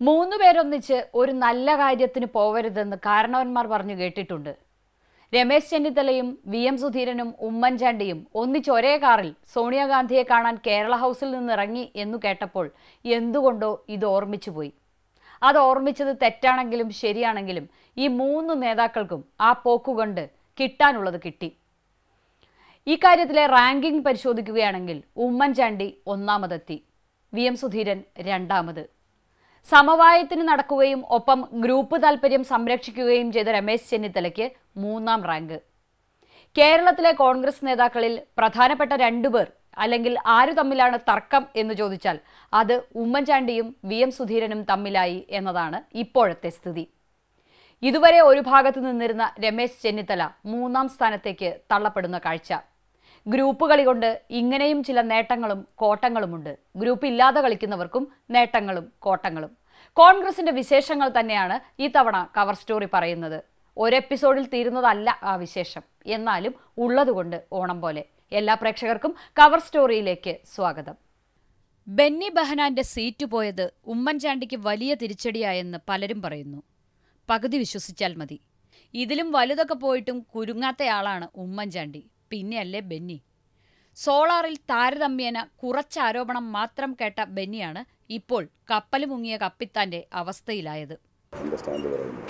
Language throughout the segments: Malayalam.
മൂന്നു പേരൊന്നിച്ച് ഒരു നല്ല കാര്യത്തിന് പോവരുതെന്ന് കാരണവന്മാർ പറഞ്ഞു കേട്ടിട്ടുണ്ട് രമേശ് ചെന്നിത്തലയും വി എം സുധീരനും ഉമ്മൻചാണ്ടിയും ഒന്നിച്ച് ഒരേ കാറിൽ സോണിയാഗാന്ധിയെ കാണാൻ കേരള ഹൗസിൽ നിന്നിറങ്ങി എന്നു കേട്ടപ്പോൾ എന്തുകൊണ്ടോ ഇത് ഓർമ്മിച്ചു പോയി അത് ഓർമ്മിച്ചത് തെറ്റാണെങ്കിലും ശരിയാണെങ്കിലും ഈ മൂന്ന് നേതാക്കൾക്കും ആ പോക്കുകൊണ്ട് കിട്ടാനുള്ളത് കിട്ടി ഈ കാര്യത്തിലെ റാങ്കിംഗ് പരിശോധിക്കുകയാണെങ്കിൽ ഉമ്മൻചാണ്ടി ഒന്നാമതെത്തി വി എം സുധീരൻ രണ്ടാമത് സമവായത്തിന് നടക്കുകയും ഒപ്പം ഗ്രൂപ്പ് താൽപര്യം സംരക്ഷിക്കുകയും ചെയ്ത രമേശ് ചെന്നിത്തലയ്ക്ക് മൂന്നാം റാങ്ക് കേരളത്തിലെ കോൺഗ്രസ് നേതാക്കളിൽ പ്രധാനപ്പെട്ട രണ്ടുപേർ അല്ലെങ്കിൽ ആരു തമ്മിലാണ് തർക്കം എന്ന് ചോദിച്ചാൽ അത് ഉമ്മൻചാണ്ടിയും വി എം സുധീരനും തമ്മിലായി എന്നതാണ് ഇപ്പോഴത്തെ സ്ഥിതി ഇതുവരെ ഒരു ഭാഗത്ത് നിന്നിരുന്ന രമേശ് ചെന്നിത്തല മൂന്നാം സ്ഥാനത്തേക്ക് തള്ളപ്പെടുന്ന കാഴ്ച ഗ്രൂപ്പ് കളി കൊണ്ട് ഇങ്ങനെയും ചില നേട്ടങ്ങളും കോട്ടങ്ങളുമുണ്ട് ഗ്രൂപ്പ് ഇല്ലാതെ കളിക്കുന്നവർക്കും നേട്ടങ്ങളും കോട്ടങ്ങളും കോൺഗ്രസിന്റെ വിശേഷങ്ങൾ തന്നെയാണ് ഇത്തവണ കവർ സ്റ്റോറി പറയുന്നത് ഒരു എപ്പിസോഡിൽ തീരുന്നതല്ല ആ വിശേഷം എന്നാലും ഉള്ളതുകൊണ്ട് ഓണം പോലെ എല്ലാ പ്രേക്ഷകർക്കും കവർ സ്റ്റോറിയിലേക്ക് സ്വാഗതം ബെന്നി ബെഹനാന്റെ സീറ്റ് പോയത് ഉമ്മൻചാണ്ടിക്ക് വലിയ തിരിച്ചടിയായെന്ന് പലരും പറയുന്നു പകുതി വിശ്വസിച്ചാൽ മതി ഇതിലും വലുതൊക്കെ പോയിട്ടും കുരുങ്ങാത്തയാളാണ് ഉമ്മൻചാണ്ടി പിന്നെയല്ലേ ബെന്നി സോളാറിൽ താരതമ്യേന കുറച്ച് ആരോപണം മാത്രം കേട്ട ബെന്നിയാണ് ഇപ്പോൾ കപ്പൽ മുങ്ങിയ കപ്പിത്താന്റെ അവസ്ഥയിലായത് എൻ്റെ സ്റ്റാൻഡ് പറയുന്നത്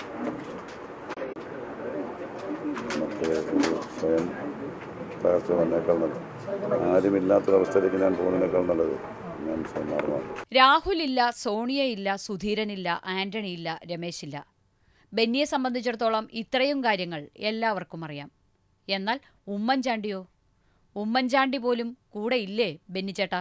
നമുക്ക് ഒരു സ്വയം തകർച്ച വന്നേക്കാൾ നല്ലത് ആരുമില്ലാത്തൊരവസ്ഥയിലേക്ക് ഞാൻ പോകുന്നതിനേക്കാൾ നല്ലത് ഞാൻ സ്വയം മാറുന്നതാണ് രാഹുലില്ല സോണിയയില്ല സുധീരനില്ല ആന്റണിയില്ല രമേശില്ല ബെന്നിയെ സംബന്ധിച്ചിടത്തോളം ഇത്രയും കാര്യങ്ങൾ എല്ലാവർക്കും അറിയാം എന്നാൽ ഉമ്മൻചാണ്ടിയോ ഉമ്മൻചാണ്ടി പോലും കൂടെ ഇല്ലേ ബെന്നിച്ചേട്ടാ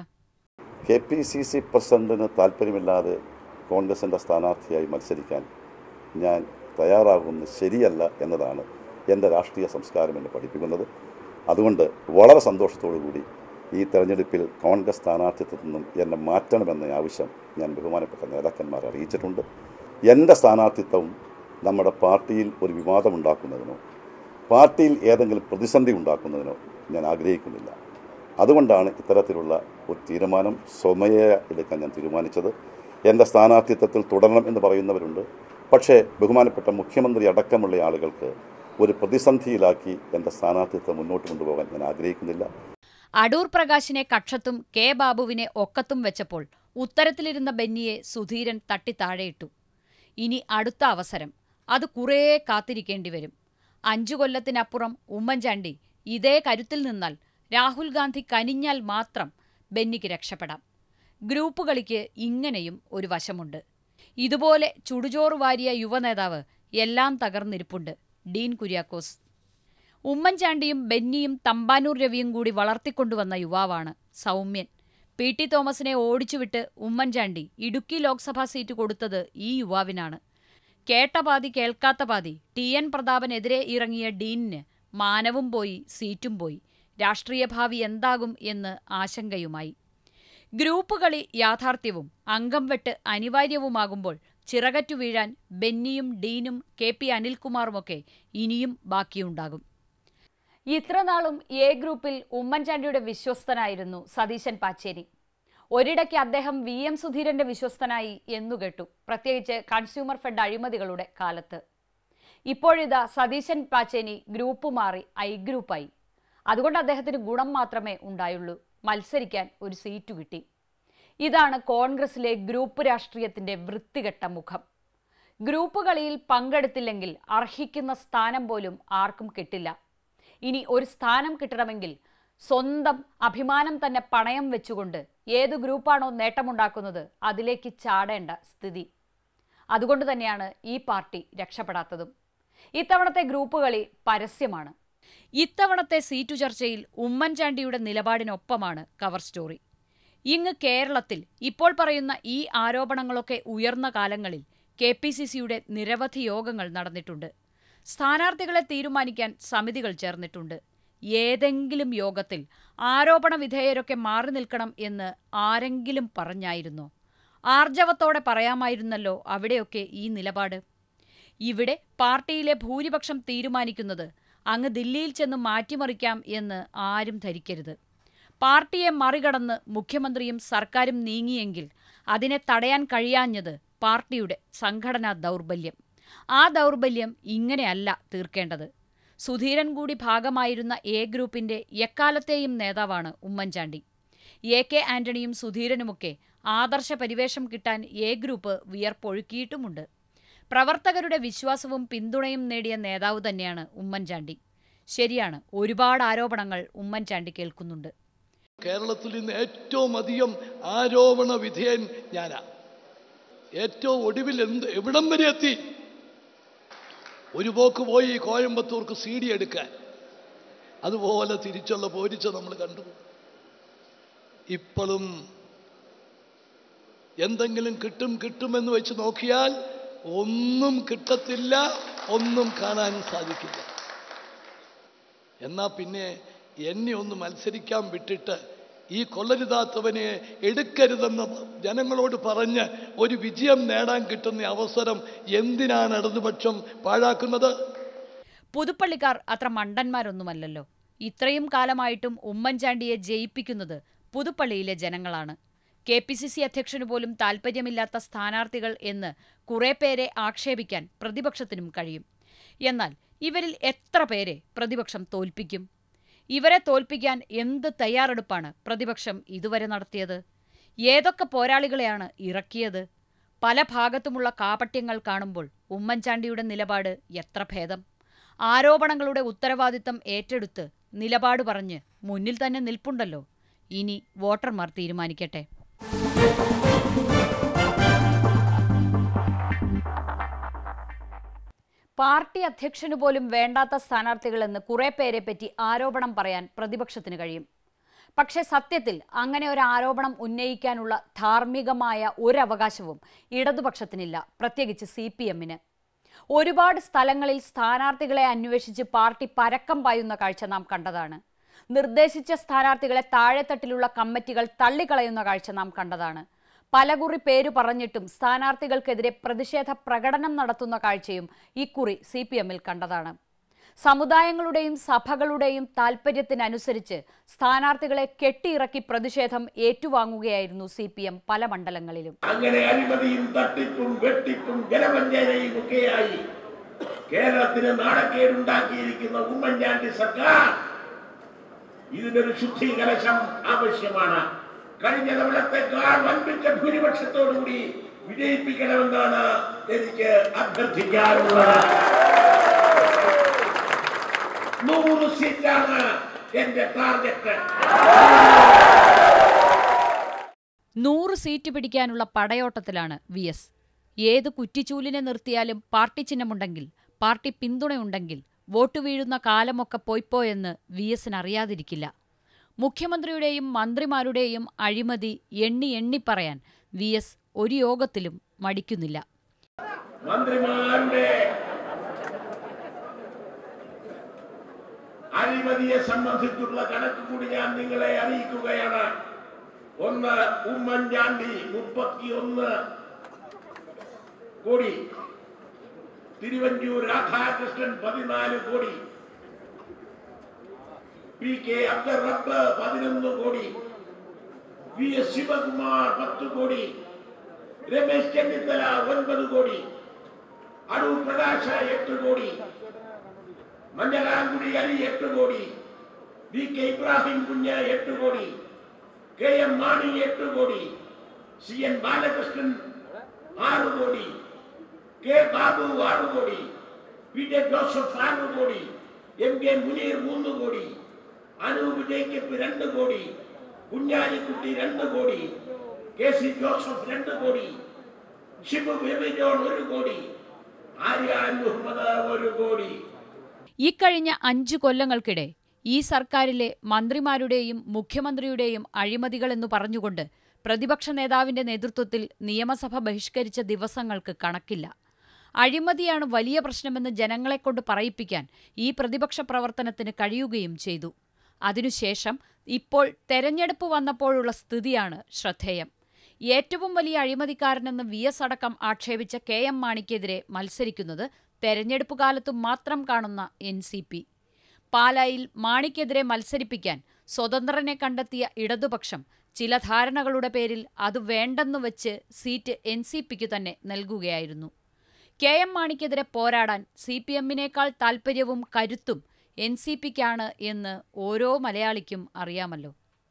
കെ പി സി സി പ്രസിഡന്റിന് താല്പര്യമില്ലാതെ കോൺഗ്രസിൻ്റെ സ്ഥാനാർത്ഥിയായി മത്സരിക്കാൻ ഞാൻ തയ്യാറാകുന്നത് ശരിയല്ല എന്നതാണ് എൻ്റെ രാഷ്ട്രീയ സംസ്കാരം എന്നെ പഠിപ്പിക്കുന്നത് അതുകൊണ്ട് വളരെ സന്തോഷത്തോടു കൂടി ഈ തെരഞ്ഞെടുപ്പിൽ കോൺഗ്രസ് സ്ഥാനാർത്ഥിത്വത്തിൽ നിന്നും എന്നെ മാറ്റണമെന്ന ആവശ്യം ഞാൻ ബഹുമാനപ്പെട്ട നേതാക്കന്മാരെ അറിയിച്ചിട്ടുണ്ട് എൻ്റെ സ്ഥാനാർത്ഥിത്വം നമ്മുടെ പാർട്ടിയിൽ ഒരു വിവാദമുണ്ടാക്കുന്നതിനോ പാർട്ടിയിൽ ഏതെങ്കിലും പ്രതിസന്ധി ഉണ്ടാക്കുന്നതിനോ ഞാൻ ആഗ്രഹിക്കുന്നില്ല അതുകൊണ്ടാണ് ഇത്തരത്തിലുള്ള ഒരു തീരുമാനം സ്വമേയ എടുക്കാൻ ഞാൻ തീരുമാനിച്ചത് എൻ്റെ സ്ഥാനാർത്ഥിത്വത്തിൽ തുടരണം എന്ന് പറയുന്നവരുണ്ട് പക്ഷേ ബഹുമാനപ്പെട്ട മുഖ്യമന്ത്രി അടക്കമുള്ള ആളുകൾക്ക് ഒരു പ്രതിസന്ധിയിലാക്കി എൻ്റെ സ്ഥാനാർത്ഥിത്വം മുന്നോട്ട് കൊണ്ടുപോകാൻ ഞാൻ ആഗ്രഹിക്കുന്നില്ല അടൂർ പ്രകാശിനെ കക്ഷത്തും കെ ബാബുവിനെ ഒക്കത്തും വെച്ചപ്പോൾ ഉത്തരത്തിലിരുന്ന ബെന്നിയെ സുധീരൻ തട്ടി താഴെയിട്ടു ഇനി അടുത്ത അവസരം അത് കുറേ കാത്തിരിക്കേണ്ടി വരും അഞ്ചു കൊല്ലത്തിനപ്പുറം ഉമ്മൻചാണ്ടി ഇതേ കരുത്തിൽ നിന്നാൽ രാഹുൽ ഗാന്ധി കനിഞ്ഞാൽ മാത്രം ബെന്നിക്ക് രക്ഷപ്പെടാം ഗ്രൂപ്പ് കളിക്ക് ഇങ്ങനെയും ഒരു വശമുണ്ട് ഇതുപോലെ ചുടുചോറ് വാരിയ യുവനേതാവ് എല്ലാം തകർന്നിരിപ്പുണ്ട് ഡീൻ കുര്യാക്കോസ് ഉമ്മൻചാണ്ടിയും ബെന്നിയും തമ്പാനൂർ രവിയും കൂടി വളർത്തിക്കൊണ്ടുവന്ന യുവാവാണ് സൗമ്യൻ പി ടി തോമസിനെ ഓടിച്ചുവിട്ട് ഉമ്മൻചാണ്ടി ഇടുക്കി ലോക്സഭാ സീറ്റ് കൊടുത്തത് ഈ യുവാവിനാണ് കേട്ട പാതി കേൾക്കാത്ത പാതി ടി എൻ പ്രതാപനെതിരെ ഇറങ്ങിയ ഡീനിന് മാനവും പോയി സീറ്റും പോയി രാഷ്ട്രീയ ഭാവി എന്താകും എന്ന് ആശങ്കയുമായി ഗ്രൂപ്പ് കളി യാഥാർത്ഥ്യവും അംഗം വെട്ട് അനിവാര്യവുമാകുമ്പോൾ ചിറകറ്റു വീഴാൻ ബെന്നിയും ഡീനും കെ പി അനിൽകുമാറുമൊക്കെ ഇനിയും ബാക്കിയുണ്ടാകും ഇത്രനാളും എ ഗ്രൂപ്പിൽ ഉമ്മൻചാണ്ടിയുടെ വിശ്വസ്തനായിരുന്നു സതീശൻ പാച്ചേരി ഒരിടയ്ക്ക് അദ്ദേഹം വി എം സുധീരന്റെ വിശ്വസ്തനായി എന്നു കേട്ടു പ്രത്യേകിച്ച് കൺസ്യൂമർ ഫെഡ് അഴിമതികളുടെ കാലത്ത് ഇപ്പോഴിതാ സതീശൻ പാച്ചേനി ഗ്രൂപ്പ് മാറി ഐ ഗ്രൂപ്പായി അതുകൊണ്ട് അദ്ദേഹത്തിന് ഗുണം മാത്രമേ ഉണ്ടായുള്ളൂ മത്സരിക്കാൻ ഒരു സീറ്റ് കിട്ടി ഇതാണ് കോൺഗ്രസിലെ ഗ്രൂപ്പ് രാഷ്ട്രീയത്തിന്റെ വൃത്തികെട്ട മുഖം ഗ്രൂപ്പ് കളിയിൽ പങ്കെടുത്തില്ലെങ്കിൽ അർഹിക്കുന്ന സ്ഥാനം പോലും ആർക്കും കിട്ടില്ല ഇനി ഒരു സ്ഥാനം കിട്ടണമെങ്കിൽ സ്വന്തം അഭിമാനം തന്നെ പണയം വെച്ചുകൊണ്ട് ഏത് ഗ്രൂപ്പാണോ നേട്ടമുണ്ടാക്കുന്നത് അതിലേക്ക് ചാടേണ്ട സ്ഥിതി അതുകൊണ്ട് തന്നെയാണ് ഈ പാർട്ടി രക്ഷപ്പെടാത്തതും ഇത്തവണത്തെ ഗ്രൂപ്പ് കളി പരസ്യമാണ് ഇത്തവണത്തെ സീറ്റു ചർച്ചയിൽ ഉമ്മൻചാണ്ടിയുടെ നിലപാടിനൊപ്പമാണ് കവർ സ്റ്റോറി ഇങ്ങ് കേരളത്തിൽ ഇപ്പോൾ പറയുന്ന ഈ ആരോപണങ്ങളൊക്കെ ഉയർന്ന കാലങ്ങളിൽ കെ പി സി സിയുടെ നിരവധി യോഗങ്ങൾ നടന്നിട്ടുണ്ട് സ്ഥാനാർത്ഥികളെ തീരുമാനിക്കാൻ സമിതികൾ ചേർന്നിട്ടുണ്ട് ഏതെങ്കിലും യോഗത്തിൽ ആരോപണ വിധേയരൊക്കെ മാറി നിൽക്കണം എന്ന് ആരെങ്കിലും പറഞ്ഞായിരുന്നോ ആർജവത്തോടെ പറയാമായിരുന്നല്ലോ അവിടെയൊക്കെ ഈ നിലപാട് ഇവിടെ പാർട്ടിയിലെ ഭൂരിപക്ഷം തീരുമാനിക്കുന്നത് അങ്ങ് ദില്ലിയിൽ ചെന്ന് മാറ്റിമറിക്കാം എന്ന് ആരും ധരിക്കരുത് പാർട്ടിയെ മറികടന്ന് മുഖ്യമന്ത്രിയും സർക്കാരും നീങ്ങിയെങ്കിൽ അതിനെ തടയാൻ കഴിയാഞ്ഞത് പാർട്ടിയുടെ സംഘടനാ ദൗർബല്യം ആ ദൗർബല്യം ഇങ്ങനെയല്ല തീർക്കേണ്ടത് സുധീരൻ കൂടി ഭാഗമായിരുന്ന എ ഗ്രൂപ്പിന്റെ എക്കാലത്തെയും നേതാവാണ് ഉമ്മൻചാണ്ടി എ കെ ആന്റണിയും സുധീരനുമൊക്കെ ആദർശ പരിവേഷം കിട്ടാൻ എ ഗ്രൂപ്പ് വിയർപ്പൊഴുക്കിയിട്ടുമുണ്ട് പ്രവർത്തകരുടെ വിശ്വാസവും പിന്തുണയും നേടിയ നേതാവ് തന്നെയാണ് ഉമ്മൻചാണ്ടി ശരിയാണ് ഒരുപാട് ആരോപണങ്ങൾ ഉമ്മൻചാണ്ടി കേൾക്കുന്നുണ്ട് കേരളത്തിൽ ഇന്ന് ഏറ്റവും അധികം ആരോപണ വിധേയൻ ഞാനാ ഏറ്റവും ഒടുവിൽ എന്ത് എവിടം വരെ എത്തി ഒരു പോക്ക് പോയി കോയമ്പത്തൂർക്ക് സി ഡി എടുക്കാൻ അതുപോലെ തിരിച്ചുള്ള പോരിച്ച നമ്മൾ കണ്ടു ഇപ്പോഴും എന്തെങ്കിലും കിട്ടും കിട്ടുമെന്ന് വെച്ച് നോക്കിയാൽ ഒന്നും കിട്ടത്തില്ല ഒന്നും കാണാൻ സാധിക്കില്ല എന്നാ പിന്നെ എന്നെ ഒന്ന് മത്സരിക്കാൻ വിട്ടിട്ട് ഈ കൊള്ളരുതാത്തവനെ എടുക്കരുതെന്ന് ജനങ്ങളോട് പറഞ്ഞ് ഒരു വിജയം നേടാൻ കിട്ടുന്ന അവസരം എന്തിനാണ് ഇടതുപക്ഷം പാഴാക്കുന്നത് പുതുപ്പള്ളിക്കാർ അത്ര മണ്ടന്മാരൊന്നുമല്ലല്ലോ ഇത്രയും കാലമായിട്ടും ഉമ്മൻചാണ്ടിയെ ജയിപ്പിക്കുന്നത് പുതുപ്പള്ളിയിലെ ജനങ്ങളാണ് കെ പി സി സി അധ്യക്ഷന് പോലും താൽപ്പര്യമില്ലാത്ത സ്ഥാനാർത്ഥികൾ എന്ന് കുറെ പേരെ ആക്ഷേപിക്കാൻ പ്രതിപക്ഷത്തിനും കഴിയും എന്നാൽ ഇവരിൽ എത്ര പേരെ പ്രതിപക്ഷം തോൽപ്പിക്കും ഇവരെ തോൽപ്പിക്കാൻ എന്ത് തയ്യാറെടുപ്പാണ് പ്രതിപക്ഷം ഇതുവരെ നടത്തിയത് ഏതൊക്കെ പോരാളികളെയാണ് ഇറക്കിയത് പല ഭാഗത്തുമുള്ള കാപട്യങ്ങൾ കാണുമ്പോൾ ഉമ്മൻചാണ്ടിയുടെ നിലപാട് എത്ര ഭേദം ആരോപണങ്ങളുടെ ഉത്തരവാദിത്തം ഏറ്റെടുത്ത് നിലപാട് പറഞ്ഞ് മുന്നിൽ തന്നെ നിൽപ്പുണ്ടല്ലോ ഇനി വോട്ടർമാർ തീരുമാനിക്കട്ടെ പാർട്ടി അധ്യക്ഷന് പോലും വേണ്ടാത്ത സ്ഥാനാർത്ഥികളെന്ന് കുറെ പേരെ പറ്റി ആരോപണം പറയാൻ പ്രതിപക്ഷത്തിന് കഴിയും പക്ഷേ സത്യത്തിൽ അങ്ങനെ ഒരു ആരോപണം ഉന്നയിക്കാനുള്ള ധാർമ്മികമായ ഒരു അവകാശവും ഇടതുപക്ഷത്തിനില്ല പ്രത്യേകിച്ച് സി പി എമ്മിന് ഒരുപാട് സ്ഥലങ്ങളിൽ സ്ഥാനാർത്ഥികളെ അന്വേഷിച്ച് പാർട്ടി പരക്കം പായുന്ന കാഴ്ച നാം കണ്ടതാണ് നിർദ്ദേശിച്ച സ്ഥാനാർത്ഥികളെ താഴെത്തട്ടിലുള്ള കമ്മിറ്റികൾ തള്ളിക്കളയുന്ന കാഴ്ച നാം കണ്ടതാണ് പലകുറി പേരു പറഞ്ഞിട്ടും സ്ഥാനാർത്ഥികൾക്കെതിരെ പ്രതിഷേധ പ്രകടനം നടത്തുന്ന കാഴ്ചയും ഇക്കുറി സി പി എമ്മിൽ കണ്ടതാണ് സമുദായങ്ങളുടെയും സഭകളുടെയും താൽപ്പര്യത്തിനനുസരിച്ച് സ്ഥാനാർത്ഥികളെ കെട്ടിയിറക്കി പ്രതിഷേധം ഏറ്റുവാങ്ങുകയായിരുന്നു സി പി എം പല മണ്ഡലങ്ങളിലും അങ്ങനെ അഴിമതിയും തട്ടിപ്പും വെട്ടിപ്പും ജലവഞ്ചനയും ഒക്കെയായി കേരളത്തിന് നാണക്കേടുണ്ടാക്കിയിരിക്കുന്ന ഉമ്മൻചാണ്ടി സർക്കാർ ഇതിനൊരു ശുദ്ധീകലശം ആവശ്യമാണ് കഴിഞ്ഞ തവണത്തെക്കാൾ വൻപിച്ച ഭൂരിപക്ഷത്തോടുകൂടി വിജയിപ്പിക്കണമെന്നാണ് എനിക്ക് അഭ്യർത്ഥിക്കാറുള്ളത് നൂറ് സീറ്റാണ് എന്റെ ടാർഗറ്റ് നൂറ് സീറ്റ് പിടിക്കാനുള്ള പടയോട്ടത്തിലാണ് വി എസ് ഏത് കുറ്റിച്ചൂലിനെ നിർത്തിയാലും പാർട്ടി ചിഹ്നമുണ്ടെങ്കിൽ പാർട്ടി പിന്തുണയുണ്ടെങ്കിൽ വോട്ട് വീഴുന്ന കാലമൊക്കെ പോയിപ്പോയെന്ന് വി എസിന് അറിയാതിരിക്കില്ല മുഖ്യമന്ത്രിയുടെയും മന്ത്രിമാരുടെയും അഴിമതി എണ്ണി എണ്ണി പറയാൻ വി എസ് ഒരു യോഗത്തിലും മടിക്കുന്നില്ല മന്ത്രിമാരുടെ അഴിമതിയെ സംബന്ധിച്ചുള്ള കണക്ക് കൂടി ഞാൻ നിങ്ങളെ അറിയിക്കുകയാണ് ഒന്ന് ഉമ്മൻചാണ്ടി മുപ്പത്തിയൊന്ന് കോടി തിരുവഞ്ചൂർ രാധാകൃഷ്ണൻ പതിനാല് കോടി പി കെ അബ്ദുൾ റബ്ബ് പതിനൊന്ന് കോടി വി എസ് ശിവകുമാർ പത്ത് കോടി രമേശ് ചെന്നിത്തല ഒൻപത് കോടി അടൂർ പ്രകാശ എട്ട് കോടി മഞ്ഞളാംകുടി അലി എട്ട് കോടി വി കെ ഇബ്രാഹിം കുഞ്ഞ് എട്ട് കോടി കെ എം മാണി എട്ട് കോടി സി എൻ ബാലകൃഷ്ണൻ ആറ് കോടി കെ ബാബു ആറ് കോടി പി ജെ ജോസഫ് ആറ് കോടി എം കെ മുനീർ മൂന്ന് കോടി അനൂപ് ജേക്കബ് രണ്ട് കോടി കുഞ്ഞാലിക്കുട്ടി രണ്ട് കോടി കെ സി ജോസഫ് രണ്ട് കോടി ഷിബു ബേബി ജോൺ ഒരു കോടി ആര്യാൻ മുഹമ്മദ് ഒരു കോടി ഇക്കഴിഞ്ഞ അഞ്ചു കൊല്ലങ്ങൾക്കിടെ ഈ സർക്കാരിലെ മന്ത്രിമാരുടെയും മുഖ്യമന്ത്രിയുടെയും അഴിമതികളെന്നു പറഞ്ഞുകൊണ്ട് പ്രതിപക്ഷ നേതാവിന്റെ നേതൃത്വത്തിൽ നിയമസഭ ബഹിഷ്കരിച്ച ദിവസങ്ങൾക്ക് കണക്കില്ല അഴിമതിയാണ് വലിയ പ്രശ്നമെന്ന് ജനങ്ങളെക്കൊണ്ട് പറയിപ്പിക്കാൻ ഈ പ്രതിപക്ഷ പ്രവർത്തനത്തിന് കഴിയുകയും ചെയ്തു അതിനുശേഷം ഇപ്പോൾ തെരഞ്ഞെടുപ്പ് വന്നപ്പോഴുള്ള സ്ഥിതിയാണ് ശ്രദ്ധേയം ഏറ്റവും വലിയ അഴിമതിക്കാരനെന്ന് വി എസ് അടക്കം ആക്ഷേപിച്ച കെ എം മാണിക്കെതിരെ മത്സരിക്കുന്നത് തെരഞ്ഞെടുപ്പ് കാലത്തു മാത്രം കാണുന്ന എൻ സി പി പാലായിൽ മാണിക്കെതിരെ മത്സരിപ്പിക്കാൻ സ്വതന്ത്രനെ കണ്ടെത്തിയ ഇടതുപക്ഷം ചില ധാരണകളുടെ പേരിൽ അത് വേണ്ടെന്നു വെച്ച് സീറ്റ് എൻ സി പിക്ക് തന്നെ നൽകുകയായിരുന്നു കെ എം മാണിക്കെതിരെ പോരാടാൻ സി പി എമ്മിനേക്കാൾ താൽപ്പര്യവും കരുത്തും എൻ സി പിക്കാണ് എന്ന് ഓരോ മലയാളിക്കും അറിയാമല്ലോ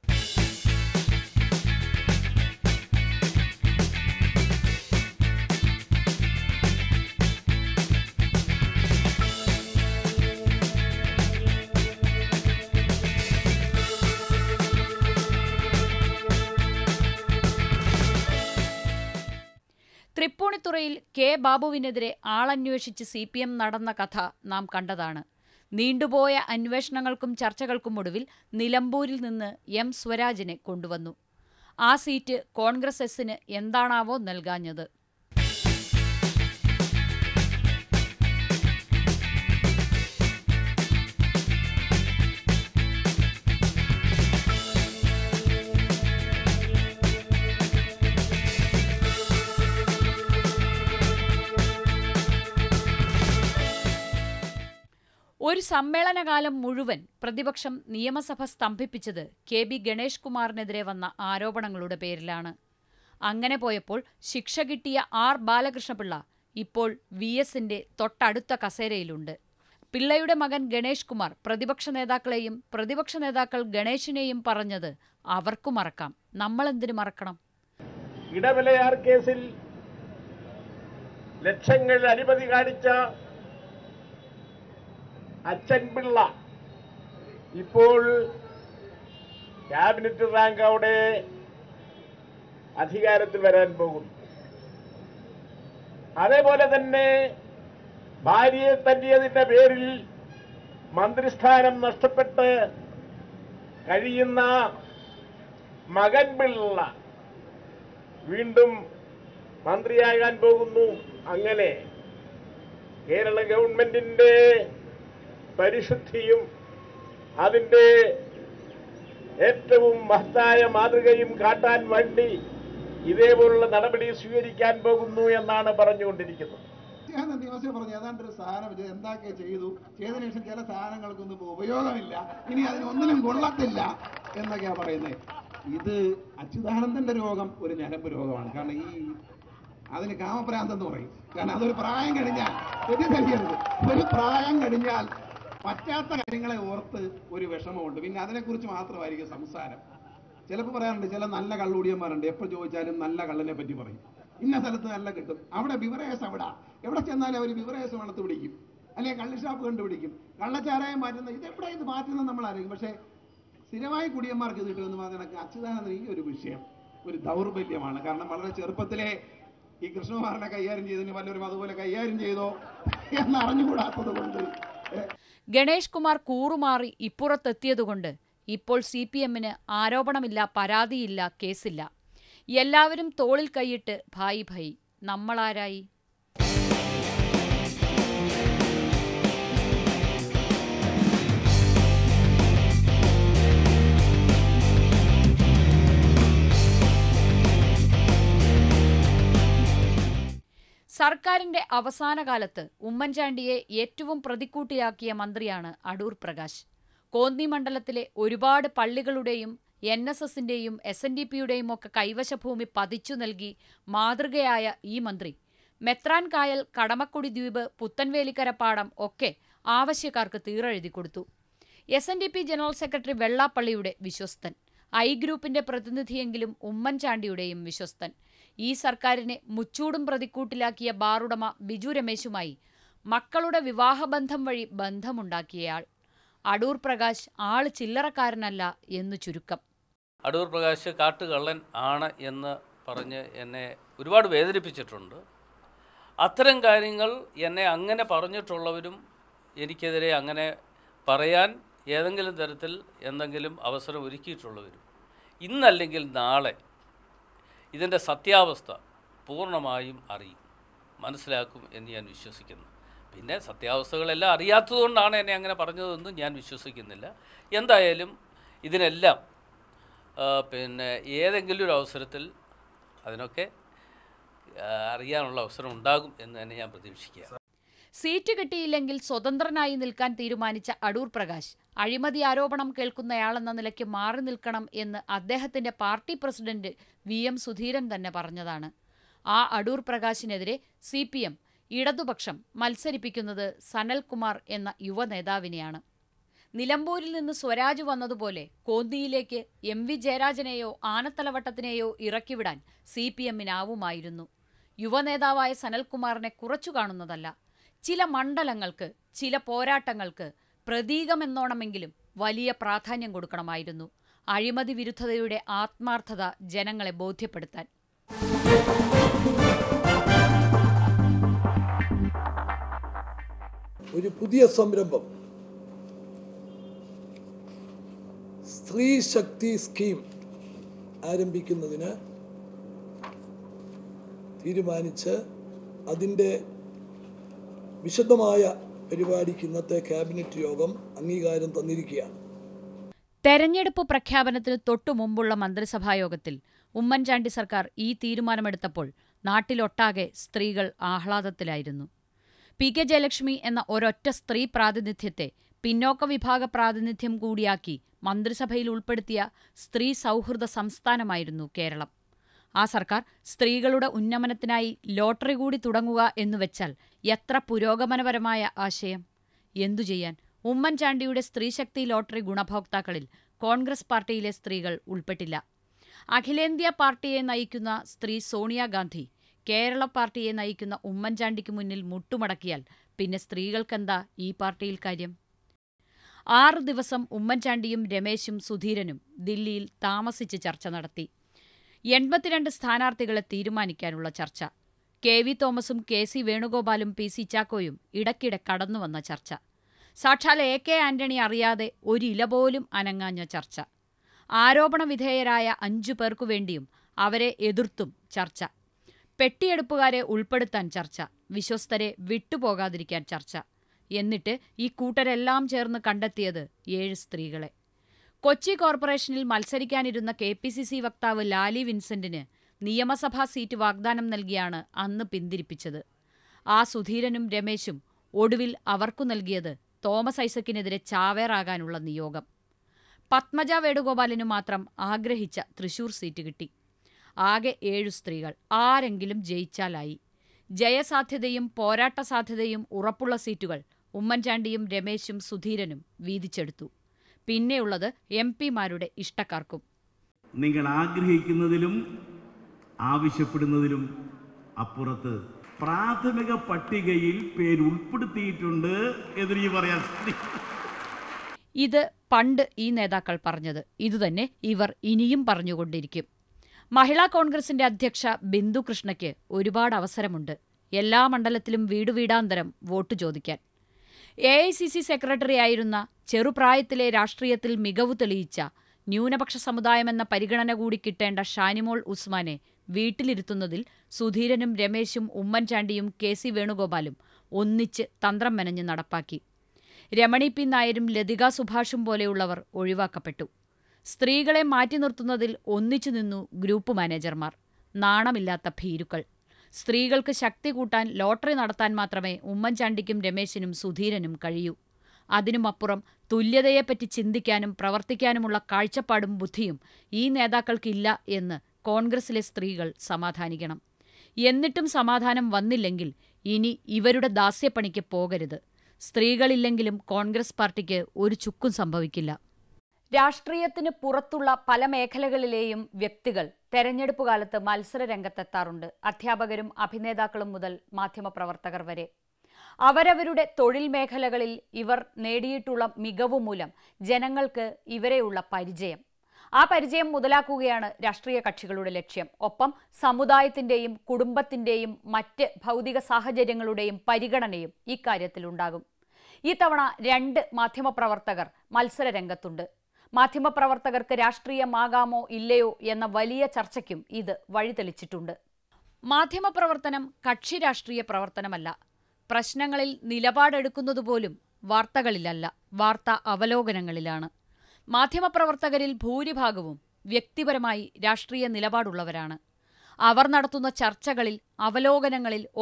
തൃപ്പൂണിത്തുറയിൽ കെ ബാബുവിനെതിരെ ആളന്വേഷിച്ച് സി പി എം നടന്ന കഥ നാം കണ്ടതാണ് നീണ്ടുപോയ അന്വേഷണങ്ങൾക്കും ചർച്ചകൾക്കും ഒടുവിൽ നിലമ്പൂരിൽ നിന്ന് എം സ്വരാജിനെ കൊണ്ടുവന്നു ആ സീറ്റ് കോൺഗ്രസ് എസിന് എന്താണാവോ നൽകാഞ്ഞത് ഒരു സമ്മേളനകാലം മുഴുവൻ പ്രതിപക്ഷം നിയമസഭ സ്തംഭിപ്പിച്ചത് കെ ബി ഗണേഷ് കുമാറിനെതിരെ വന്ന ആരോപണങ്ങളുടെ പേരിലാണ് അങ്ങനെ പോയപ്പോൾ ശിക്ഷ കിട്ടിയ ആർ ബാലകൃഷ്ണപിള്ള ഇപ്പോൾ വി എസിന്റെ തൊട്ടടുത്ത കസേരയിലുണ്ട് പിള്ളയുടെ മകൻ ഗണേഷ് കുമാർ പ്രതിപക്ഷ നേതാക്കളെയും പ്രതിപക്ഷ നേതാക്കൾ ഗണേഷിനെയും പറഞ്ഞത് അവർക്കു മറക്കാം നമ്മളെന്തിനു മറക്കണം ഇടവിലയാർ കേസിൽ ലക്ഷങ്ങൾ അഴിമതി കാണിച്ച അച്ഛൻ പിള്ള ഇപ്പോൾ ക്യാബിനറ്റ് റാങ്ക് അവിടെ അധികാരത്തിൽ വരാൻ പോകുന്നു അതേപോലെ തന്നെ ഭാര്യയെ തല്ലിയതിന്റെ പേരിൽ മന്ത്രിസ്ഥാനം നഷ്ടപ്പെട്ട് കഴിയുന്ന മകൻ പിള്ള വീണ്ടും മന്ത്രിയാകാൻ പോകുന്നു അങ്ങനെ കേരള ഗവൺമെന്റിന്റെ പരിശുദ്ധിയും അതിന്റെ ഏറ്റവും മഹത്തായ മാതൃകയും കാട്ടാൻ വേണ്ടി ഇതേപോലുള്ള നടപടി സ്വീകരിക്കാൻ പോകുന്നു എന്നാണ് പറഞ്ഞുകൊണ്ടിരിക്കുന്നത് ഞാൻ ദിവസം പറഞ്ഞു ഏതാണ്ട് ഒരു സാധനം ഇത് എന്താക്കെ ചെയ്തു ചെയ്തതിനു ശേഷം ചില സാധനങ്ങൾക്കൊന്നും ഇപ്പൊ ഉപയോഗമില്ല ഇനി അതിനൊന്നിനും കൊള്ളത്തില്ല എന്നൊക്കെയാ പറയുന്നത് ഇത് അച്യുതാനന്ദന്റെ രോഗം ഒരു ഞരമ്പ് രോഗമാണ് കാരണം ഈ അതിന് കാമപ്രാന്തം എന്ന് പറയും കാരണം അതൊരു പ്രായം കഴിഞ്ഞാൽ തെറ്റിദ്ധരിക്കരുത് ഒരു പ്രായം കഴിഞ്ഞാൽ പറ്റാത്ത കാര്യങ്ങളെ ഓർത്ത് ഒരു വിഷമമുണ്ട് പിന്നെ അതിനെക്കുറിച്ച് മാത്രമായിരിക്കും സംസാരം ചിലപ്പോൾ പറയാറുണ്ട് ചില നല്ല കള്ളുകൂടിയന്മാരുണ്ട് എപ്പോൾ ചോദിച്ചാലും നല്ല കള്ളിനെ പറ്റി പറയും ഇന്ന സ്ഥലത്ത് നല്ല കിട്ടും അവിടെ ബിവറേസ് എവിടെ എവിടെ ചെന്നാലും അവർ ബിവറേസ് മണത്ത് പിടിക്കും അല്ലെങ്കിൽ കള്ള് ഷാപ്പ് കണ്ടുപിടിക്കും കള്ളച്ചാരായം മാറ്റുന്ന ഇതെവിടെ ഇത് മാറ്റുന്നത് നമ്മൾ അറിയും പക്ഷേ സ്ഥിരമായി കുടിയന്മാർക്ക് ഇത് കിട്ടുമെന്ന് പറഞ്ഞാൽ അച്യുതാനന്ദൻ ഈ ഒരു വിഷയം ഒരു ദൗർബല്യമാണ് കാരണം വളരെ ചെറുപ്പത്തിലെ ഈ കൃഷ്ണകുമാരനെ കൈകാര്യം ചെയ്തതിന് വല്ലവരും അതുപോലെ കൈകാര്യം ചെയ്തോ എന്ന് അറിഞ്ഞുകൂടാത്തത് കൊണ്ട് ഏഹ്, ഗണേഷ് കുമാർ കൂറുമാറി ഇപ്പുറത്തെത്തിയതുകൊണ്ട് ഇപ്പോൾ സി പി എമ്മിന് ആരോപണമില്ല പരാതിയില്ല കേസില്ല എല്ലാവരും തോളിൽ കൈയിട്ട് ഭായി ഭായി നമ്മളാരായി സർക്കാരിന്റെ അവസാന കാലത്ത് ഉമ്മൻചാണ്ടിയെ ഏറ്റവും പ്രതിക്കൂട്ടിലാക്കിയ മന്ത്രിയാണ് അടൂർ പ്രകാശ് കോന്നി മണ്ഡലത്തിലെ ഒരുപാട് പള്ളികളുടെയും എൻ എസ് എസിന്റെയും എസ് എൻ ഡി പിയുടെയും ഒക്കെ കൈവശഭൂമി പതിച്ചു നൽകി മാതൃകയായ ഈ മന്ത്രി മെത്രാൻ കായൽ കടമക്കുടി ദ്വീപ് പുത്തൻവേലിക്കര പാടം ഒക്കെ ആവശ്യക്കാർക്ക് തീറെഴുതി കൊടുത്തു S N D P general secretary വെള്ളാപ്പള്ളിയുടെ വിശ്വസ്തൻ ഐ ഗ്രൂപ്പിന്റെ പ്രതിനിധിയെങ്കിലും ഉമ്മൻചാണ്ടിയുടെയും വിശ്വസ്തൻ ഈ സർക്കാരിനെ മുച്ചൂടും പ്രതിക്കൂട്ടിലാക്കിയ ബാറുടമ ബിജു രമേശുമായി മക്കളുടെ വിവാഹബന്ധം വഴി ബന്ധമുണ്ടാക്കിയയാൾ അടൂർ പ്രകാശ് ആള് ചില്ലറക്കാരനല്ല എന്നു ചുരുക്കം അടൂർ പ്രകാശ് കാട്ടുകള്ളൻ ആണ് എന്ന് പറഞ്ഞ് എന്നെ ഒരുപാട് വേദനിപ്പിച്ചിട്ടുണ്ട് അത്തരം കാര്യങ്ങൾ എന്നെ അങ്ങനെ പറഞ്ഞിട്ടുള്ളവരും എനിക്കെതിരെ അങ്ങനെ പറയാൻ ഏതെങ്കിലും തരത്തിൽ എന്തെങ്കിലും അവസരം ഒരുക്കിയിട്ടുള്ളവരും ഇന്നല്ലെങ്കിൽ നാളെ ഇതിൻ്റെ സത്യാവസ്ഥ പൂർണ്ണമായും അറിയും മനസ്സിലാക്കും എന്ന് ഞാൻ വിശ്വസിക്കുന്നു പിന്നെ സത്യാവസ്ഥകളെല്ലാം അറിയാത്തതുകൊണ്ടാണ് എന്നെ അങ്ങനെ പറഞ്ഞതെന്നും ഞാൻ വിശ്വസിക്കുന്നില്ല എന്തായാലും ഇതിനെല്ലാം ആ, പിന്നെ ഏതെങ്കിലും ഒരു അവസരത്തിൽ അതിനൊക്കെ ആ, അറിയാനുള്ള അവസരം ഉണ്ടാകും എന്ന് തന്നെ ഞാൻ പ്രതീക്ഷിക്കുക സീറ്റ് കിട്ടിയില്ലെങ്കിൽ സ്വതന്ത്രനായി നിൽക്കാൻ തീരുമാനിച്ച അടൂർ പ്രകാശ് അഴിമതി ആരോപണം കേൾക്കുന്നയാളെന്ന നിലയ്ക്ക് മാറി നിൽക്കണം എന്ന് അദ്ദേഹത്തിന്റെ party president V M Sudheeran തന്നെ പറഞ്ഞതാണ് ആ അടൂർ പ്രകാശിനെതിരെ സി പി എം ഇടതുപക്ഷം മത്സരിപ്പിക്കുന്നത് സനൽകുമാർ എന്ന യുവ നേതാവിനെയാണ് നിലമ്പൂരിൽ നിന്ന് സ്വരാജ് വന്നതുപോലെ കോന്നിയിലേക്ക് എം വി ജയരാജനെയോ ആനത്തലവട്ടത്തിനെയോ ഇറക്കിവിടാൻ സി പി എമ്മിനാവുമായിരുന്നു യുവനേതാവായ സനൽകുമാറിനെ കുറച്ചു കാണുന്നതല്ല ചില മണ്ഡലങ്ങൾക്ക് ചില പോരാട്ടങ്ങൾക്ക് പ്രതീകമെന്നോണമെങ്കിലും വലിയ പ്രാധാന്യം കൊടുക്കണമായിരുന്നു അഴിമതി വിരുദ്ധതയുടെ ആത്മാർത്ഥത ജനങ്ങളെ ബോധ്യപ്പെടുത്താൻ ഒരു പുതിയ സംരംഭം സ്ത്രീ ശക്തി സ്കീം ആരംഭിക്കുന്നതിന് തീരുമാനിച്ച് അതിൻ്റെ വിശദമായ പരിപാടിക്ക് ഇന്നത്തെ ക്യാബിനറ്റ് യോഗം അംഗീകാരം തന്നിരിക്കുകയാണ് തെരഞ്ഞെടുപ്പ് പ്രഖ്യാപനത്തിന് തൊട്ടു മുമ്പുള്ള മന്ത്രിസഭായോഗത്തിൽ ഉമ്മൻചാണ്ടി സർക്കാർ ഈ തീരുമാനമെടുത്തപ്പോൾ നാട്ടിലൊട്ടാകെ സ്ത്രീകൾ ആഹ്ലാദത്തിലായിരുന്നു പി കെ ജയലക്ഷ്മി എന്ന ഒരൊറ്റ സ്ത്രീ പ്രാതിനിധ്യത്തെ പിന്നോക്ക വിഭാഗ പ്രാതിനിധ്യം കൂടിയാക്കി മന്ത്രിസഭയിൽ ഉൾപ്പെടുത്തിയ സ്ത്രീ സൗഹൃദ സംസ്ഥാനമായിരുന്നു കേരളം ആ സർക്കാർ സ്ത്രീകളുടെ ഉന്നമനത്തിനായി ലോട്ടറി കൂടി തുടങ്ങുക എന്നുവെച്ചാൽ എത്ര പുരോഗമനപരമായ ആശയം എന്തു ചെയ്യാൻ ഉമ്മൻചാണ്ടിയുടെ സ്ത്രീശക്തി ലോട്ടറി ഗുണഭോക്താക്കളിൽ കോൺഗ്രസ് പാർട്ടിയിലെ സ്ത്രീകൾ ഉൾപ്പെട്ടില്ല അഖിലേന്ത്യാ പാർട്ടിയെ നയിക്കുന്ന സ്ത്രീ സോണിയാഗാന്ധി കേരള പാർട്ടിയെ നയിക്കുന്ന ഉമ്മൻചാണ്ടിക്ക് മുന്നിൽ മുട്ടുമടക്കിയാൽ പിന്നെ സ്ത്രീകൾക്കെന്താ ഈ പാർട്ടിയിൽ കാര്യം ആറ് ദിവസം ഉമ്മൻചാണ്ടിയും രമേശും സുധീരനും ദില്ലിയിൽ താമസിച്ച് ചർച്ച നടത്തി എൺപത്തിരണ്ട് സ്ഥാനാർത്ഥികളെ തീരുമാനിക്കാനുള്ള ചർച്ച കെ വി തോമസും കെ സി വേണുഗോപാലും പി സി ചാക്കോയും ഇടയ്ക്കിടെ കടന്നുവന്ന ചർച്ച സാക്ഷാൽ എ കെ ആന്റണി അറിയാതെ ഒരില പോലും അനങ്ങാഞ്ഞ ചർച്ച ആരോപണ വിധേയരായ അഞ്ചു പേർക്കു വേണ്ടിയും അവരെ എതിർത്തും ചർച്ച പെട്ടിയെടുപ്പുകാരെ ഉൾപ്പെടുത്താൻ ചർച്ച വിശ്വസ്തരെ വിട്ടുപോകാതിരിക്കാൻ ചർച്ച എന്നിട്ട് ഈ കൂട്ടരെല്ലാം ചേർന്ന് കണ്ടെത്തിയത് ഏഴ് സ്ത്രീകളെ കൊച്ചി കോർപ്പറേഷനിൽ മത്സരിക്കാനിരുന്ന കെ പി സി സി വക്താവ് ലാലി വിൻസെന്റിന് നിയമസഭാ സീറ്റ് വാഗ്ദാനം നൽകിയാണ് അന്ന് പിന്തിരിപ്പിച്ചത് ആ സുധീരനും രമേശും ഒടുവിൽ അവർക്കു നൽകിയത് തോമസ് ഐസക്കിനെതിരെ ചാവേറാകാനുള്ള നിയോഗം പത്മജ വേണുഗോപാലിനു മാത്രം ആഗ്രഹിച്ച തൃശൂർ സീറ്റ് കിട്ടി ആകെ ഏഴു സ്ത്രീകൾ ആരെങ്കിലും ജയിച്ചാലായി ജയസാധ്യതയും പോരാട്ട സാധ്യതയും ഉറപ്പുള്ള സീറ്റുകൾ ഉമ്മൻചാണ്ടിയും രമേശും സുധീരനും വീതിച്ചെടുത്തു പിന്നെയുള്ളത് എം പിമാരുടെ ഇഷ്ടക്കാർക്കും നിങ്ങൾ ആഗ്രഹിക്കുന്നതിലും ആവശ്യപ്പെടുന്നതിലും അപ്പുറത്ത് പ്രാഥമിക പട്ടികയിൽ പേര് ഉൾപ്പെടുത്തിയിട്ടുണ്ട് എതിരീ പറയാൻ സാധിക്കും ഇത് പണ്ട് ഈ നേതാക്കൾ പറഞ്ഞത് ഇതുതന്നെ ഇവർ ഇനിയും പറഞ്ഞുകൊണ്ടിരിക്കും മഹിളാ കോൺഗ്രസിന്റെ അധ്യക്ഷ ബിന്ദു കൃഷ്ണയ്ക്ക് ഒരുപാട് അവസരമുണ്ട് എല്ലാ മണ്ഡലത്തിലും വീടു വീടാന്തരം വോട്ട് ചോദിക്കാൻ A I C C secretary ആയിരുന്ന ചെറുപ്രായത്തിലെ രാഷ്ട്രീയത്തിൽ മികവ് തെളിയിച്ച ന്യൂനപക്ഷ സമുദായമെന്ന പരിഗണന കൂടി കിട്ടേണ്ട ഷാനിമോൾ ഉസ്മാനെ വീട്ടിലിരുത്തുന്നതിൽ സുധീരനും രമേശും ഉമ്മൻചാണ്ടിയും കെ സി വേണുഗോപാലും ഒന്നിച്ച് തന്ത്രം മെനഞ്ഞ് നടപ്പാക്കി രമണി പി നായരും ലതിക സുഭാഷും പോലെയുള്ളവർ ഒഴിവാക്കപ്പെട്ടു സ്ത്രീകളെ മാറ്റി നിർത്തുന്നതിൽ ഒന്നിച്ചു നിന്നു ഗ്രൂപ്പ് മാനേജർമാർ നാണമില്ലാത്ത ഭീരുക്കൾ സ്ത്രീകൾക്ക് ശക്തി കൂട്ടാൻ ലോട്ടറി നടത്താൻ മാത്രമേ ഉമ്മൻചാണ്ടിക്കും രമേശിനും സുധീരനും കഴിയൂ അതിനുമപ്പുറം തുല്യതയെപ്പറ്റി ചിന്തിക്കാനും പ്രവർത്തിക്കാനുമുള്ള കാഴ്ചപ്പാടും ബുദ്ധിയും ഈ നേതാക്കൾക്കില്ല എന്ന് കോൺഗ്രസിലെ സ്ത്രീകൾ സമാധാനിക്കണം എന്നിട്ടും സമാധാനം വന്നില്ലെങ്കിൽ ഇനി ഇവരുടെ ദാസ്യപ്പണിക്ക് പോകരുത് സ്ത്രീകളില്ലെങ്കിലും കോൺഗ്രസ് പാർട്ടിക്ക് ഒരു ചുക്കും സംഭവിക്കില്ല രാഷ്ട്രീയത്തിന് പുറത്തുള്ള പല മേഖലകളിലെയും വ്യക്തികൾ തെരഞ്ഞെടുപ്പ് കാലത്ത് മത്സര രംഗത്തെത്താറുണ്ട് അധ്യാപകരും അഭിനേതാക്കളും മുതൽ മാധ്യമപ്രവർത്തകർ വരെ അവരവരുടെ തൊഴിൽ മേഖലകളിൽ ഇവർ നേടിയിട്ടുള്ള മികവ് മൂലം ജനങ്ങൾക്ക് ഇവരെയുള്ള പരിചയം ആ പരിചയം മുതലാക്കുകയാണ് രാഷ്ട്രീയ കക്ഷികളുടെ ലക്ഷ്യം ഒപ്പം സമുദായത്തിന്റെയും കുടുംബത്തിന്റെയും മറ്റ് ഭൗതിക സാഹചര്യങ്ങളുടെയും പരിഗണനയും ഇക്കാര്യത്തിലുണ്ടാകും ഇത്തവണ രണ്ട് മാധ്യമപ്രവർത്തകർ മത്സര രംഗത്തുണ്ട് മാധ്യമപ്രവർത്തകർക്ക് രാഷ്ട്രീയമാകാമോ ഇല്ലയോ എന്ന വലിയ ചർച്ചയ്ക്കും ഇത് വഴിതെളിച്ചിട്ടുണ്ട് മാധ്യമപ്രവർത്തനം കക്ഷി രാഷ്ട്രീയ പ്രവർത്തനമല്ല പ്രശ്നങ്ങളിൽ നിലപാടെടുക്കുന്നതുപോലും വാർത്തകളിലല്ല വാർത്താ അവലോകനങ്ങളിലാണ് മാധ്യമപ്രവർത്തകരിൽ ഭൂരിഭാഗവും വ്യക്തിപരമായി രാഷ്ട്രീയ നിലപാടുള്ളവരാണ് അവർ നടത്തുന്ന ചർച്ചകളിൽ അവലോകനങ്ങളിൽ ഒക്കെ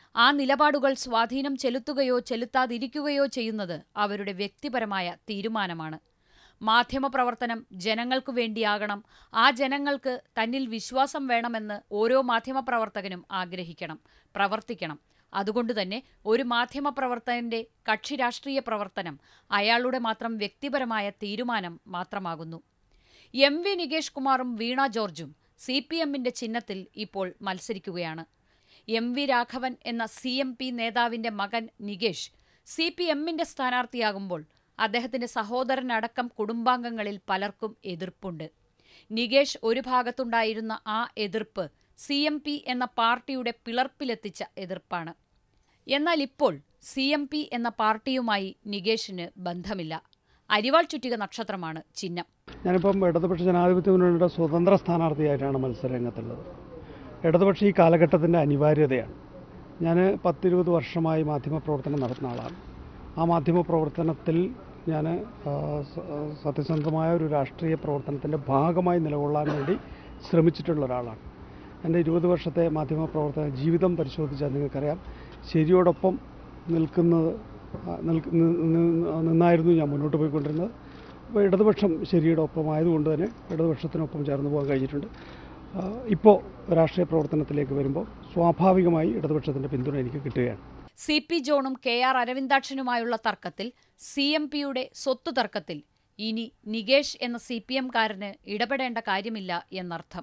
ആ നിലപാടുകൾ സ്വാധീനം ചെലുത്തുകയോ ചെലുത്താതിരിക്കുകയോ ചെയ്യുന്നത് അവരുടെ വ്യക്തിപരമായ തീരുമാനമാണ് മാധ്യമപ്രവർത്തനം ജനങ്ങൾക്കു വേണ്ടിയാകണം ആ ജനങ്ങൾക്ക് തന്നിൽ വിശ്വാസം വേണമെന്ന് ഓരോ മാധ്യമപ്രവർത്തകനും ആഗ്രഹിക്കണം പ്രവർത്തിക്കണം അതുകൊണ്ടുതന്നെ ഒരു മാധ്യമപ്രവർത്തകന്റെ കക്ഷി രാഷ്ട്രീയ പ്രവർത്തനം അയാളുടെ മാത്രം വ്യക്തിപരമായ തീരുമാനം മാത്രമാകുന്നു എം വി നികേഷ് കുമാറും വീണ ജോർജും സി പി എമ്മിന്റെ ചിഹ്നത്തിൽ ഇപ്പോൾ മത്സരിക്കുകയാണ് എം വി രാഘവൻ എന്ന സി എം പി നേതാവിന്റെ മകൻ നികേഷ് സി പി എമ്മിന്റെ സ്ഥാനാർത്ഥിയാകുമ്പോൾ അദ്ദേഹത്തിന്റെ സഹോദരനടക്കം കുടുംബാംഗങ്ങളിൽ പലർക്കും എതിർപ്പുണ്ട് നികേഷ് ഒരു ഭാഗത്തുണ്ടായിരുന്ന ആ എതിർപ്പ് സി എം പി എന്ന പാർട്ടിയുടെ പിളർപ്പിലെത്തിച്ച എതിർപ്പാണ് എന്നാൽ ഇപ്പോൾ സി എം പി എന്ന പാർട്ടിയുമായി നികേഷിന് ബന്ധമില്ല അരിവാൾ ചുറ്റിക നക്ഷത്രമാണ് ചിഹ്നം ഞാനിപ്പം ഇടതുപക്ഷ ജനാധിപത്യ മുന്നണിയുടെ സ്വതന്ത്ര സ്ഥാനാർത്ഥിയായിട്ടാണ് മത്സരരംഗത്തുള്ളത് ഇടതുപക്ഷ ഈ കാലഘട്ടത്തിൻ്റെ അനിവാര്യതയാണ് ഞാൻ പത്തിരുപത് വർഷമായി മാധ്യമപ്രവർത്തനം നടത്തുന്ന ആളാണ് ആ മാധ്യമപ്രവർത്തനത്തിൽ ഞാൻ ആ, സ- ആ, സത്യസന്ധമായ ഒരു രാഷ്ട്രീയ പ്രവർത്തനത്തിൻ്റെ ഭാഗമായി നിലകൊള്ളാൻ വേണ്ടി ശ്രമിച്ചിട്ടുള്ള ഒരാളാണ് എൻ്റെ ഇരുപത് വർഷത്തെ മാധ്യമപ്രവർത്തന ജീവിതം പരിശോധിച്ചാൽ നിങ്ങൾക്കറിയാം ശരിയോടൊപ്പം നിൽക്കുന്നത് ആ, നിൽക്ക് നി- നി- നിന്നായിരുന്നു ഞാൻ മുന്നോട്ട് പോയിക്കൊണ്ടിരുന്നത് അപ്പോൾ ഇടതുപക്ഷം ശരിയുടെ ഒപ്പം ആയതുകൊണ്ട് തന്നെ ഇടതുപക്ഷത്തിനൊപ്പം ചേർന്ന് പോകാൻ കഴിഞ്ഞിട്ടുണ്ട് ആ, ഇപ്പോൾ രാഷ്ട്രീയ പ്രവർത്തനത്തിലേക്ക് വരുമ്പോൾ സ്വാഭാവികമായി ഇടതുപക്ഷത്തിൻ്റെ പിന്തുണ എനിക്ക് കിട്ടുകയാണ് സി പി ജോണും കെ ആർ അരവിന്ദാക്ഷനുമായുള്ള തർക്കത്തിൽ സി എം പിയുടെ സ്വത്തു തർക്കത്തിൽ ഇനി നികേഷ് എന്ന സി പി എംകാരന് ഇടപെടേണ്ട കാര്യമില്ല എന്നർത്ഥം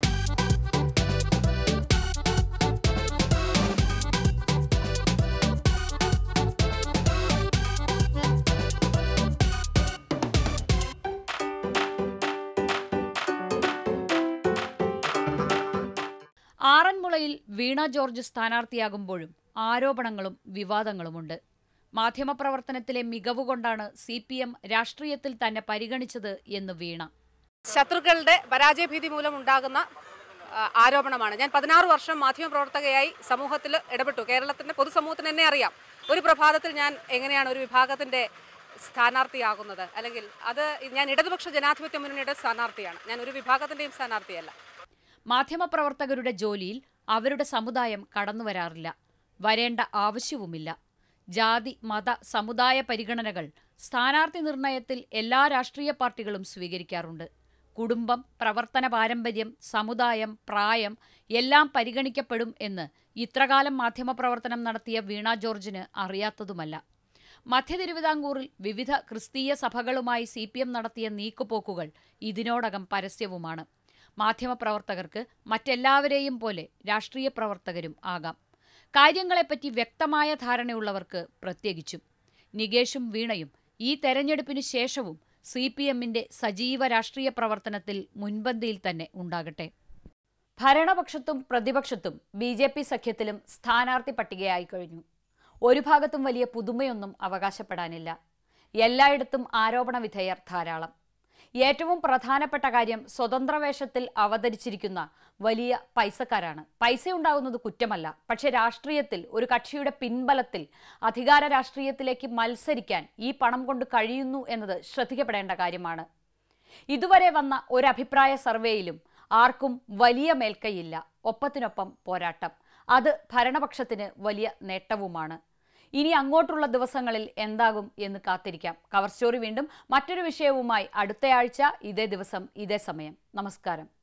ആറന്മുളയിൽ വീണ ജോർജ് സ്ഥാനാർത്ഥിയാകുമ്പോഴും ആരോപണങ്ങളും വിവാദങ്ങളുമുണ്ട് മാധ്യമപ്രവർത്തനത്തിലെ മികവുകൊണ്ടാണ് സി പി എം രാഷ്ട്രീയത്തിൽ തന്നെ പരിഗണിച്ചത് എന്ന് വീണ ശത്രുക്കളുടെ പരാജയഭീതി മൂലം ഉണ്ടാകുന്ന ആ, ആരോപണമാണ് ഞാൻ പതിനാറ് വർഷം മാധ്യമപ്രവർത്തകയായി സമൂഹത്തിൽ ഇടപെട്ടു കേരളത്തിന്റെ പൊതുസമൂഹത്തിന് എന്നെ അറിയാം ഒരു പ്രഭാതത്തിൽ ഞാൻ എങ്ങനെയാണ് ഒരു വിഭാഗത്തിന്റെ സ്ഥാനാർത്ഥിയാകുന്നത് അല്ലെങ്കിൽ അത് ഞാൻ ഇടതുപക്ഷ ജനാധിപത്യ മുന്നണിയുടെ സ്ഥാനാർത്ഥിയാണ് ഞാൻ ഒരു വിഭാഗത്തിന്റെയും സ്ഥാനാർത്ഥിയല്ല മാധ്യമപ്രവർത്തകരുടെ ജോലിയിൽ അവരുടെ സമുദായം കടന്നുവരാറില്ല വരേണ്ട ആവശ്യവുമില്ല ജാതി മത സമുദായ പരിഗണനകൾ സ്ഥാനാർത്ഥി നിർണയത്തിൽ എല്ലാ രാഷ്ട്രീയ പാർട്ടികളും സ്വീകരിക്കാറുണ്ട് കുടുംബം പ്രവർത്തന പാരമ്പര്യം സമുദായം പ്രായം എല്ലാം പരിഗണിക്കപ്പെടും എന്ന് ഇത്രകാലം മാധ്യമപ്രവർത്തനം നടത്തിയ വീണ ജോർജിന് അറിയാത്തതുമല്ല മധ്യ തിരുവിതാംകൂറിൽ വിവിധ ക്രിസ്തീയ സഭകളുമായി സി പി എം നടത്തിയ നീക്കുപോക്കുകൾ ഇതിനോടകം പരസ്യവുമാണ് മാധ്യമപ്രവർത്തകർക്ക് മറ്റെല്ലാവരെയും പോലെ രാഷ്ട്രീയ പ്രവർത്തകരും ആകാം കാര്യങ്ങളെപ്പറ്റി വ്യക്തമായ ധാരണയുള്ളവർക്ക് പ്രത്യേകിച്ചും നികേഷും വീണയും ഈ തെരഞ്ഞെടുപ്പിനു ശേഷവും സി പി എമ്മിന്റെ സജീവ രാഷ്ട്രീയ പ്രവർത്തനത്തിൽ മുൻപന്തിയിൽ തന്നെ ഉണ്ടാകട്ടെ ഭരണപക്ഷത്തും പ്രതിപക്ഷത്തും ബി ജെ പി സഖ്യത്തിലും സ്ഥാനാർത്ഥി പട്ടികയായി കഴിഞ്ഞു ഒരു ഭാഗത്തും വലിയ പുതുമയൊന്നും അവകാശപ്പെടാനില്ല എല്ലായിടത്തും ആരോപണ വിധേയർ ധാരാളം ഏറ്റവും പ്രധാനപ്പെട്ട കാര്യം സ്വതന്ത്ര വേഷത്തിൽ അവതരിച്ചിരിക്കുന്ന വലിയ പൈസക്കാരാണ് പൈസ ഉണ്ടാകുന്നത് കുറ്റമല്ല പക്ഷെ രാഷ്ട്രീയത്തിൽ ഒരു കക്ഷിയുടെ പിൻബലത്തിൽ അധികാര രാഷ്ട്രീയത്തിലേക്ക് മത്സരിക്കാൻ ഈ പണം കൊണ്ട് കഴിയുന്നു എന്നത് ശ്രദ്ധിക്കപ്പെടേണ്ട കാര്യമാണ് ഇതുവരെ വന്ന ഒരു അഭിപ്രായ സർവേയിലും ആർക്കും വലിയ മേൽക്കൈയില്ല ഒപ്പത്തിനൊപ്പം പോരാട്ടം അത് ഭരണപക്ഷത്തിന് വലിയ നേട്ടവുമാണ് ഇനി അങ്ങോട്ടുള്ള ദിവസങ്ങളിൽ എന്താകും എന്ന് കാത്തിരിക്കാം കവർ സ്റ്റോറി വീണ്ടും മറ്റൊരു വിഷയവുമായി അടുത്തയാഴ്ച ഇതേ ദിവസം ഇതേ സമയം നമസ്കാരം